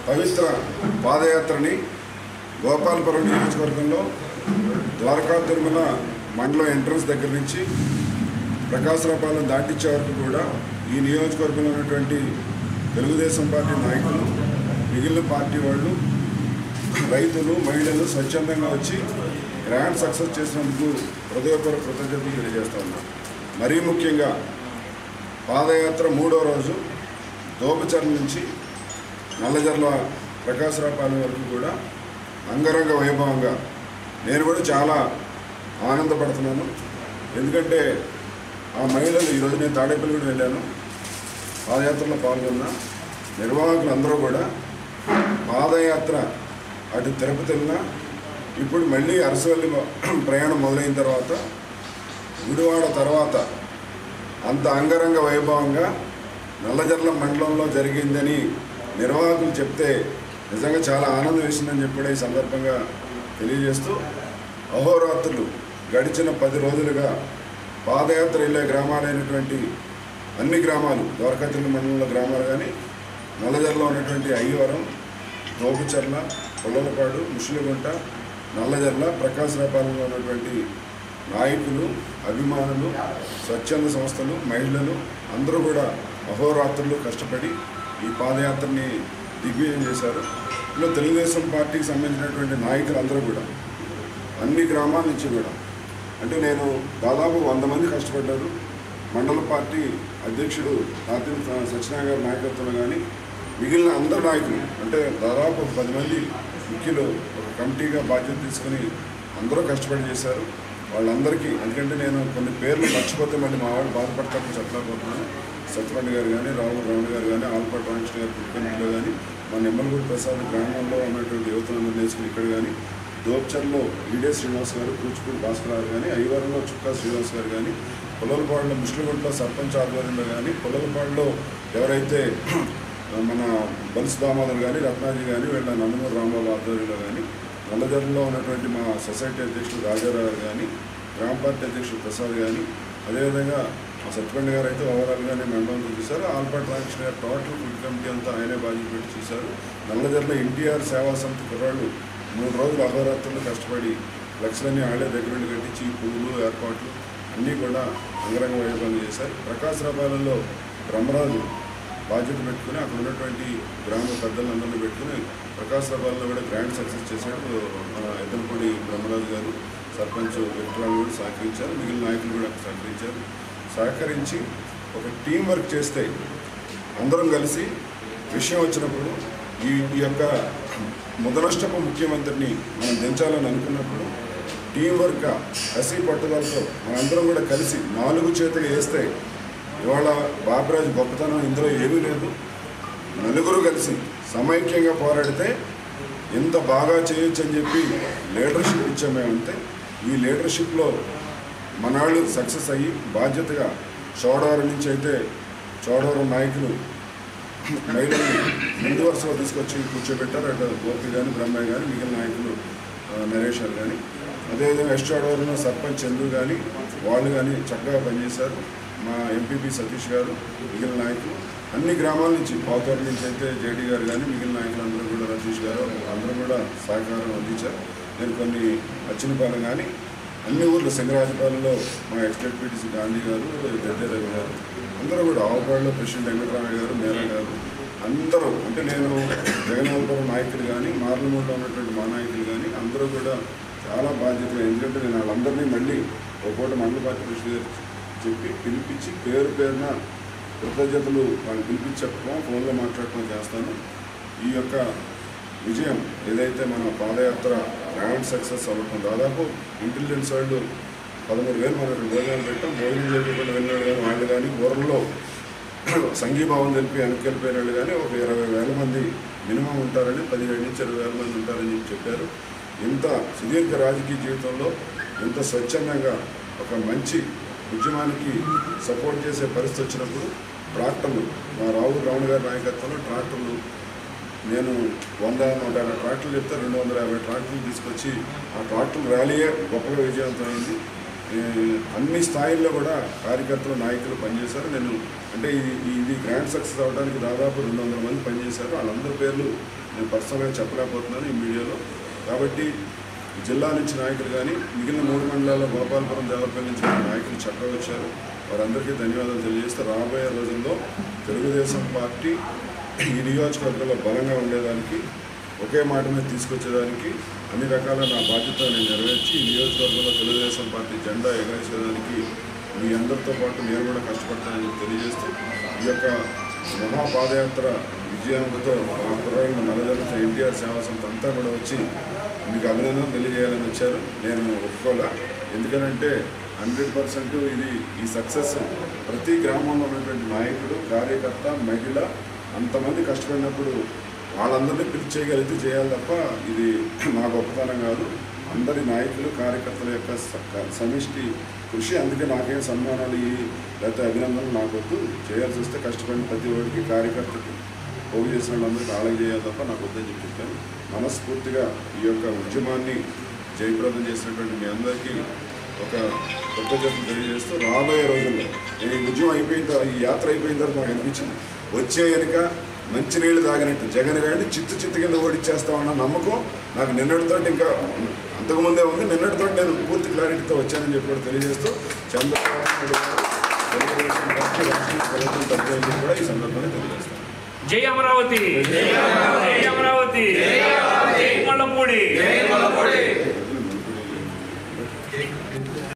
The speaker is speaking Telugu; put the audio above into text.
పవిత్ర పాదయాత్రని గోపాలపురం నియోజకవర్గంలో ద్వారకా తిరుమల మండలం ఎంట్రన్స్ దగ్గర నుంచి ప్రకాశరాపాలెం దాటించే వరకు కూడా ఈ నియోజకవర్గంలో ఉన్నటువంటి తెలుగుదేశం పార్టీ నాయకులు మిగిలిన పార్టీ వాళ్ళు రైతులు మహిళలు స్వచ్ఛందంగా వచ్చి గ్రాండ్ సక్సెస్ చేసినందుకు హృదయపూర్వక కృతజ్ఞతలు తెలియజేస్తా ఉన్నాను మరీ ముఖ్యంగా పాదయాత్ర మూడో రోజు దోపచర్ల నుంచి నల్లజర్ల ప్రకాశరాపాలెం వరకు కూడా అంగరంగ వైభవంగా నేను కూడా చాలా ఆనందపడుతున్నాను ఎందుకంటే ఆ మహిళలు ఈరోజు నేను తాడేపల్లి కూడా వెళ్ళాను పాదయాత్రలో పాల్గొన్న నిర్వాహకులు అందరూ కూడా పాదయాత్ర అటు తిరుపతి వెళ్ళినా ఇప్పుడు మళ్ళీ అరసవల్లి మొ- ప్రయాణం మొదలైన తర్వాత గుడివాడ తర్వాత అంత అంగరంగ వైభవంగా నల్లజర్ల మండలంలో జరిగిందని నిర్వాహకులు చెప్తే నిజంగా చాలా ఆనందం వేసిందని చెప్పి కూడా ఈ సందర్భంగా తెలియజేస్తూ అహోరాత్రులు గడిచిన పది రోజులుగా పాదయాత్ర వెళ్ళే గ్రామాలైనటువంటి అన్ని గ్రామాలు ద్వారకాతిల్లి మండలంలో గ్రామాలు కానీ నల్లజర్లో ఉన్నటువంటి అయ్యవరం దోపుచర్ల పొల్లలపాడు ముషిలిగుంట నల్లజర్ల ప్రకాశరాపాలెంలో ఉన్నటువంటి నాయకులు అభిమానులు స్వచ్ఛంద సంస్థలు మహిళలు అందరూ కూడా అహోరాత్రులు కష్టపడి ఈ పాదయాత్రని దిగ్విజయం చేశారు ఇందులో తెలుగుదేశం పార్టీకి సంబంధించినటువంటి నాయకులు అందరూ కూడా అన్ని గ్రామాల నుంచి కూడా అంటే నేను దాదాపు వంద మంది కష్టపడ్డారు మండల పార్టీ అధ్యక్షుడు రాత్రి సత్యనారాయణ గారి నాయకత్వంలో కానీ మిగిలిన అందరు నాయకులు అంటే దాదాపు ఒక పది మంది ముఖ్యులు ఒక కమిటీగా బాధ్యత తీసుకుని అందరూ కష్టపడి చేశారు వాళ్ళందరికీ ఎందుకంటే నేను కొన్ని పేర్లు మర్చిపోతే మళ్ళీ మా వాళ్ళు బాధపడతారని చెప్పలేకపోతున్నాను సత్యపండి గారు కానీ రాహుల్ రమణ గారు కానీ ఆల్పాటి రామకృష్ణ గారు పుట్టుకల్లో కానీ మా నిమ్మలగూడి ప్రసాద్ గ్రామంలో ఉన్నటువంటి యువతలందరూ నేర్చుకుని ఇక్కడ కానీ దోప్చర్లో ఈడే శ్రీనివాస్ గారు కూచిపూడి భాస్కర్ గారు కానీ ఐవరంలో చుక్కా శ్రీనివాస్ గారు కానీ పుల్లలపాడులో ముస్లింగుంట్లో సర్పంచ్ ఆధ్వర్యంలో కానీ పుల్లలపాడులో ఎవరైతే మన బలిసి దామోదర్ కానీ రత్నాజీ కానీ వీళ్ళ నందమూరి రాంబాబు ఆధ్వర్యంలో కానీ నల్లజర్లలో ఉన్నటువంటి మా సొసైటీ అధ్యక్షుడు రాజారావు గారు కానీ గ్రామ పార్టీ అధ్యక్షుడు ప్రసాద్ కానీ అదేవిధంగా మా సత్యపండి గారు అయితే ఓవరాల్గానే మండలంలో చూశారు ఆల్పాటి రామకృష్ణ గారు టోటల్ ఫుడ్ కమిటీ అంతా ఆయనే బాధ్యత పెట్టి చూశారు నల్లజర్ల ఎన్టీఆర్ సేవా సమితి కుర్రాళ్ళు మూడు రోజులు అహోరాత్రులు కష్టపడి లక్షలన్నీ ఆడే దగ్గర నుండి కట్టించి పువ్వులు ఏర్పాట్లు అన్నీ కూడా అంగరంగ వైభవంగా చేశారు ప్రకాశరాబాలలో బ్రహ్మరాజు బాధ్యత పెట్టుకుని అక్కడ ఉన్నటువంటి గ్రామ పెద్దలందరినీ పెట్టుకుని ప్రకాశరాబాద్లో కూడా గ్రాండ్ సక్సెస్ చేశాడు మన ఎద్దనపూడి బ్రహ్మరాజు గారు సర్పంచ్ వెంకటరావు కూడా సహకరించారు మిగిలిన నాయకులు కూడా సహకరించారు సహకరించి ఒక టీం వర్క్ చేస్తే అందరం కలిసి విషయం వచ్చినప్పుడు ఈ ఈ యొక్క ముదనష్టపు ముఖ్యమంత్రిని మనం దించాలని అనుకున్నప్పుడు టీం వర్క్ కసి పట్టుదలతో మనందరం కూడా కలిసి నాలుగు చేతులు వేస్తే ఇవాళ బాబరాజు గొప్పతనం ఇందులో ఏమీ లేదు నలుగురు కలిసి సమైక్యంగా పోరాడితే ఎంత బాగా చేయొచ్చు అని చెప్పి లీడర్షిప్ ఇచ్చాం మేమంతే ఈ లీడర్షిప్లో మనాళ్ళు సక్సెస్ అయ్యి బాధ్యతగా చోడవరం నుంచి అయితే చోడవరం నాయకులు మహిళల్ని ముందు వరుసలో తీసుకొచ్చి కూర్చోబెట్టారు అటు గోపి కానీ బ్రహ్మయ్య కానీ మిగిలిన నాయకులు ఆ, నరేష్ గారు కానీ అదేవిధంగా వెస్ట్ చోడవరంలో సర్పంచ్ చంద్రు కానీ వాళ్ళు కానీ చక్కగా పనిచేశారు మా ఎంపీపీ సతీష్ గారు మిగిలిన నాయకులు అన్ని గ్రామాల నుంచి పాతూరు నుంచి అయితే జేడీ గారు కానీ మిగిలిన నాయకులు అందరూ కూడా రతీష్ గారు అందరూ కూడా సహకారం అందించారు నేను కొన్ని అచ్చినపాలెం కానీ అన్ని ఊర్లు సింగరాజపాలెంలో మా ఎక్స్టేట్ పీటీసీ గాంధీ గారు గద్దె రవి గారు అందరూ కూడా ఆవుపాడులో ప్రెసిడెంట్ వెంకటరామయ్య గారు మేరా గారు అందరూ అంటే నేను జగన్నాథపురం నాయకులు కానీ మార్లమూడిలో ఉన్నటువంటి మా నాయకులు కానీ అందరూ కూడా చాలా బాధ్యతగా ఎందుకంటే నేను వాళ్ళందరినీ మళ్ళీ ఒక పూట మండల పార్టీ ప్రెసిడెంట్ గారు చెప్పి పిలిపించి పేరు పేరున కృతజ్ఞతలు వాళ్ళు పిలిపించి చెప్పడం ఫోన్లో మాట్లాడటం చేస్తాను ఈ యొక్క విజయం ఏదైతే మన పాదయాత్ర గ్రాండ్ సక్సెస్ అవ్వటం దాదాపు ఇంటెలిజెన్స్ వాళ్ళు పదమూడు వేలు మన రెండు వేలు పెట్టాం భోజనం చేయకుండా వెళ్ళినాడు కానీ వాళ్ళు కానీ ఊర్లో సంఘీభావం తెలిపి వెనక్కి వెళ్ళిపోయిన వాళ్ళు కానీ ఒక ఇరవై వేల మంది మినిమం ఉంటారని పదిహేడు నుంచి ఇరవై వేల మంది ఉంటారని చెప్పి చెప్పారు ఇంత సుదీర్ఘ రాజకీయ జీవితంలో ఇంత స్వచ్ఛందంగా ఒక మంచి ఉద్యమానికి సపోర్ట్ చేసే పరిస్థితి వచ్చినప్పుడు ట్రాక్టర్లు మా రాహుల్ రావణ గారి నాయకత్వంలో ట్రాక్టర్లు నేను వంద నూట యాభై ట్రాక్టర్లు చెప్తే రెండు వందల యాభై ట్రాక్టర్లు తీసుకొచ్చి ఆ ట్రాక్టర్ ర్యాలీయే గొప్పగా విజయవంతమైంది ఏ, అన్ని స్థాయిల్లో కూడా కార్యకర్తలు నాయకులు పనిచేశారు నేను అంటే ఇది ఇది గ్రాండ్ సక్సెస్ అవడానికి దాదాపు రెండు వందల మంది పనిచేశారు వాళ్ళందరి పేర్లు నేను పర్సనల్గా చెప్పలేకపోతున్నాను ఈ మీడియాలో కాబట్టి జిల్లా నుంచి నాయకులు కానీ మిగిలిన మూడు మండలాల్లో గోపాలపురం దేవరపల్లి నుంచి మన నాయకులు చక్కగా వచ్చారు వారందరికీ ధన్యవాదాలు తెలియజేస్తూ రాబోయే రోజుల్లో తెలుగుదేశం పార్టీ ఈ నియోజకవర్గంలో బలంగా ఉండేదానికి ఒకే మాట మీద తీసుకొచ్చేదానికి అన్ని రకాల నా బాధ్యత నేను నెరవేర్చి ఈ నియోజకవర్గంలో తెలుగుదేశం పార్టీ జెండా ఎగరేసేదానికి మీ అందరితో పాటు నేను కూడా కష్టపడతానని తెలియజేస్తూ ఈ యొక్క మహా పాదయాత్ర విజయంతో మా కుర్రాళ్ళు నల్లజల్ల ఎన్టీఆర్ సేవా సంస్థ అంతా కూడా వచ్చి మీకు అభినందన తెలియజేయాలని వచ్చారు నేను ఒప్పుకోలే ఎందుకనంటే హండ్రెడ్ పర్సెంట్ ఇది ఈ సక్సెస్ ప్రతి గ్రామంలో ఉన్నటువంటి నాయకుడు కార్యకర్త మహిళ అంతమంది కష్టపడినప్పుడు వాళ్ళందరినీ పిలిచి చేయగలిగితే చేయాలి తప్ప ఇది నా గొప్పతనం కాదు అందరి నాయకులు కార్యకర్తల యొక్క స- సమిష్టి కృషి అందుకే నాకేం సన్మానాలు ఇవి లేకపోతే అభినందనలు నాకు వద్దు చేయాల్సి వస్తే కష్టపడిన ప్రతి ఒక్కరికి కార్యకర్తకి పోగు చేసిన వాళ్ళందరికీ వాళ్ళకి చేయాలి తప్ప నాకు వద్దని చెప్పి చెప్పాను మనస్ఫూర్తిగా ఈ యొక్క ఉద్యమాన్ని జయప్రదం చేసినటువంటి మీ అందరికీ ఒక కొత్త చెప్పు తెలియజేస్తూ రాబోయే రోజుల్లో నేను ఈ ఉద్యమం అయిపోయిన తర్వాత ఈ యాత్ర అయిపోయిన తర్వాత నాకు అనిపించింది వచ్చే వెనుక మంచినీళ్ళు తాగినట్టు జగన్ గారిని చిత్తు చిత్తు కింద ఓడిచ్చేస్తామన్న నమ్మకం నాకు నిన్నటితో ఇంకా అంతకుముందే ఉంది నిన్నటితో నేను పూర్తి క్లారిటీతో వచ్చానని చెప్పి కూడా తెలియజేస్తూ చంద్రబాబు నాయుడు గారు తెలుగుదేశం పార్టీ రాష్ట్రీయ ప్రభుత్వం తప్పని కూడా ఈ సందర్భంగా తెలియజేస్తాను జై అమరావతి జై అమరావతి జై మల్లపూడి